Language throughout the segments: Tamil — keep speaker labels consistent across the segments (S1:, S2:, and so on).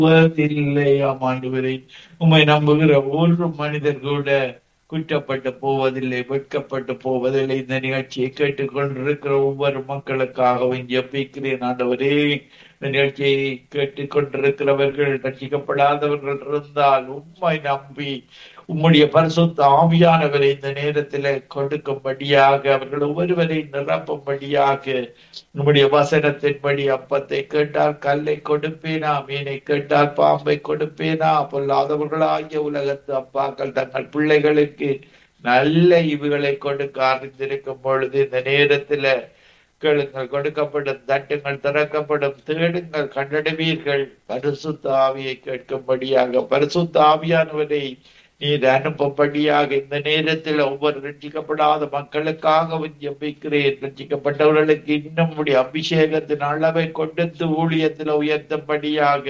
S1: போவதில்லையாம் ஆண்டவரே உம்மை நம்புகிற ஒரு மனிதர் கூட குற்றப்பட்டு போவதில்லை வெட்கப்பட்டு போவதில்லை இந்த நிகழ்ச்சியை கேட்டுக்கொண்டிருக்கிற ஒவ்வொரு மக்களுக்காகவும் ஜெபிக்கிறேன் ஆண்டவரே இந்த நிகழ்ச்சியை கேட்டுக்கொண்டிருக்கிறவர்கள் ரட்சிக்கப்படாதவர்கள் இருந்தால் உம்மை நம்பி உம்முடைய பரிசுத்த ஆவியானவரை இந்த நேரத்தில் கொடுக்கும்படியாக அவர்கள் ஒவ்வொருவரை நிரப்பும்படியாக உம்முடைய வசனத்தின்படி அப்பத்தை கேட்டால் கல்லை கொடுப்பேனா மீனை கேட்டால் பாம்பை கொடுப்பேனா பொல்லாதவர்களாகிய உலகத்து அப்பாக்கள் தங்கள் பிள்ளைகளுக்கு நல்ல இவுகளை கொடுக்க அறிந்திருக்கும் பொழுது இந்த நேரத்துல கேளுங்கள் கொடுக்கப்படும் தட்டுங்கள் திறக்கப்படும் தேடுங்கள் கண்டடுவீர்கள் பரிசுத்த ஆவியை கேட்கும்படியாக பரிசுத்த ஆவியானவரை நீர் அனுப்பும்படியாக இந்த நேரத்தில் ஒவ்வொரு ரட்சிக்கப்படாத மக்களுக்காகவும் ஜெபிக்கிறேன் ரட்சிக்கப்பட்டவர்களுக்கு இன்னும் உடைய அபிஷேகத்தின் அளவை கொடுத்து ஊழியத்தில் உயர்த்தும்படியாக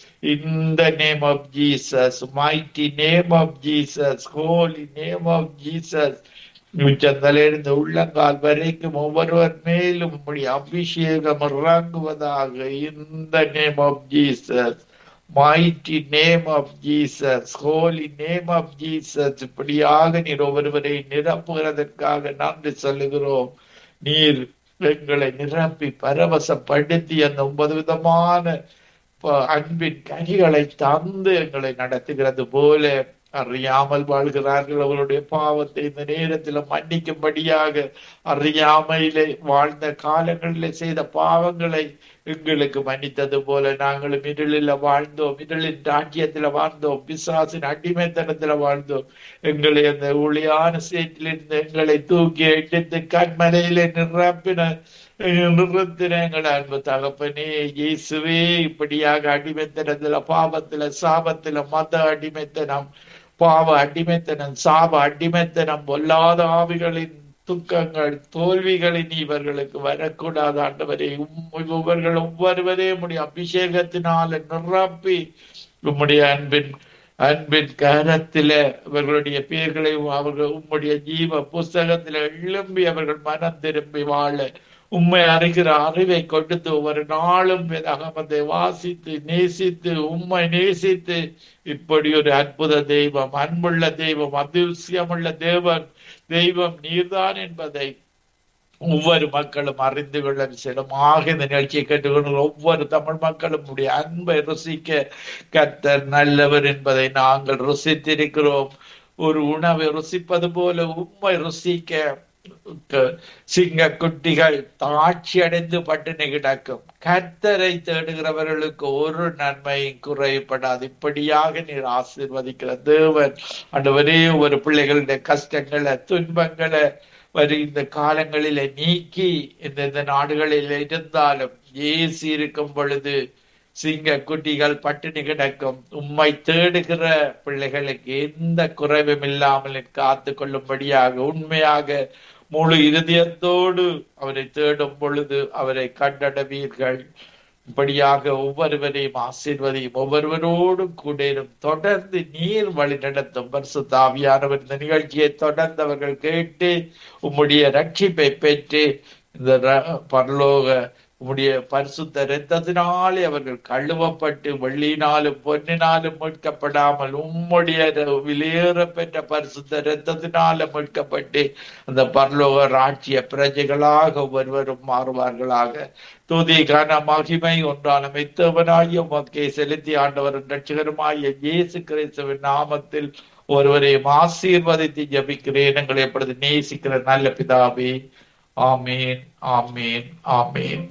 S1: in the name of Jesus, mighty name of Jesus, holy name of Jesus. உச்சந்தலிருந்து உள்ளங்கால் வரைக்கும் ஒவ்வொருவர் மேலும் உம்முடைய அபிஷேகம் இறங்குவதாக இந்த name of Jesus mighty name of Jesus, holy name of Jesus, இப்படியாக நீர் ஒவ்வொருவரை நிரப்புகிறதற்காக நன்றி சொல்லுகிறோம் நீர் எங்களை நிரப்பி பரவசப்படுத்தி அந்த ஒன்பது விதமான ப- அன்பின் கனிகளை தந்து எங்களை நடத்துகிறது போல அறியாமல் வாழ்கிறார்கள் அவருடைய பாவத்தை இந்த நேரத்தில் மன்னிக்கும்படியாக அறியாமையிலே வாழ்ந்த காலங்களிலே செய்த பாவங்களை எங்களுக்கு மன்னித்தது போல நாங்களும் இருளில் வாழ்ந்தோம் இருளின் ராஜ்யத்துல வாழ்ந்தோம் பிசாசின் அடிமைத்தனத்துல வாழ்ந்தோம் எங்களை அந்த ஒளியான சேற்றிலிருந்து எங்களை தூக்கி எடுத்து கண்மலையில நிரப்பின நிறுத்தின எங்கள் அன்பு தகப்பனே இயேசுவே இப்படியாக அடிமைத்தனத்துல பாவத்துல சாபத்துல மத அடிமைத்தனம் பாவ அடிமைத்தனம் சாப அடிமைத்தனம் பொல்லாத ஆவிகளின் துக்கங்கள் தோல்விகளின் இவர்களுக்கு வரக்கூடாது ஆண்டவரே உம் இவர்கள் ஒவ்வொருவரே உம்முடைய அபிஷேகத்தினால நிரப்பி உம்முடைய அன்பின் அன்பின் கரத்தில அவர்களுடைய பெயர்களை அவர்கள் உம்முடைய ஜீவ புஸ்தகத்தில எழும்பி அவர்கள் மனம் திரும்பி வாழ உண்மை அறிகிற அறிவை கொடுத்து ஒவ்வொரு நாளும் வேதாகமத்தை வாசித்து நேசித்து உண்மை நேசித்து இப்படி ஒரு அற்புத தெய்வம் அன்புள்ள தெய்வம் அதிசயமுள்ள தேவன் தெய்வம் நீர்தான் என்பதை ஒவ்வொரு மக்களும் அறிந்து கொள்ள விசேடமாக இந்த நிகழ்ச்சியை கேட்டுக்கொண்டு ஒவ்வொரு தமிழ் மக்களும் உடைய அன்பை ருசிக்க கர்த்தர் நல்லவர் என்பதை நாங்கள் ருசித்திருக்கிறோம் ஒரு உணவை ருசிப்பது போல உண்மை ருசிக்க க- சிங்க குட்டிகள் தாட்சி அடைந்து பட்டினி கிடக்கும் கர்த்தரை தேடுகிறவர்களுக்கு ஒரு நன்மையும் குறைபடாது இப்படியாக நீர் ஆசீர்வதிக்கிற தேவன் ஆண்டவரே ஒரு பிள்ளைகளுடைய கஷ்டங்களை துன்பங்களை வரும் இந்த காலங்களில நீக்கி இந்தந்த நாடுகளில் இருந்தாலும் ஏசி இருக்கும் பொழுது சிங்க குட்டிகள் பட்டினி கிடக்கும் உம்மை தேடுகிற பிள்ளைகளுக்கு எந்த குறைவும் இல்லாமல் காத்து கொள்ளும்படியாக உண்மையாக முழு இருதயத்தோடு அவரை தேடும் பொழுது அவரை கண்டடைவீர்கள் இப்படியாக ஒவ்வொருவரையும் ஆசீர்வதியும் ஒவ்வொருவரோடும் கூட இரும். தொடர்ந்து நீர் வழி நடத்தும் பரிசுத்த ஆவியானவர் இந்த நிகழ்ச்சியை தொடர்ந்து அவர்கள் கேட்டு உம்முடைய ரட்சிப்பை பெற்று இந்த ர- பரலோக உம்முடைய பரிசுத்த இரத்தத்தினாலே அவர்கள் கழுவப்பட்டு வெள்ளினாலும் பொன்னினாலும் மீட்கப்படாமல் உம்முடைய விலையேற பெற்ற பரிசுத்த இரத்தத்தினால மீட்கப்பட்டு அந்த பரலோக ராட்சிய பிரஜைகளாக ஒவ்வொருவரும் மாறுவார்களாக துதி கன மகிமை ஒன்றான மெத்தவனாகிய உமக்கே செலுத்தி ஆண்டவரும் ரட்சகருமாகிய இயேசு கிறிஸ்துவின் நாமத்தில் ஒருவரையும் ஆசீர்வதித்து ஜபிக்கிறேன் எங்களை எப்பொழுது நேசிக்கிற நல்ல பிதாவே ஆமீன் ஆமீன் ஆமீன்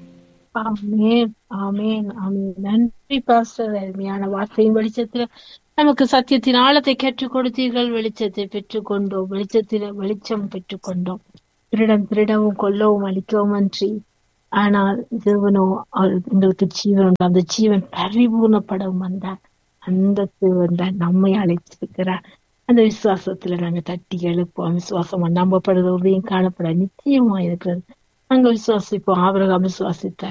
S2: ஆமென் ஆமென் ஆமென் நன்றி பாஸ்டர் அருமையான வார்த்தையின் வெளிச்சத்துல நமக்கு சத்தியத்தின் ஆழத்தை கற்றுக் கொடுத்தீர்கள் வெளிச்சத்தை பெற்றுக்கொண்டோம் வெளிச்சத்தில வெளிச்சம் பெற்றுக்கொண்டோம் திருடம் திருடவும் கொல்லவும் அழிக்கவும் அன்றி ஆனால் தேவனோ அவர் எங்களுக்கு ஜீவன் உண்டு அந்த ஜீவன் பரிபூர்ணப்படவும் வந்தார் அந்த தேவன் தான் நம்மை அழைத்திருக்கிறார் அந்த விசுவாசத்துல நாங்க தட்டி எழுப்போம் விசுவாசம் நம்பப்படுறதையும் காணப்பட நிச்சயமா இருக்கிறது நாங்கள் விசுவாசிப்போம் ஆபிரகாம் விசுவாசித்தார்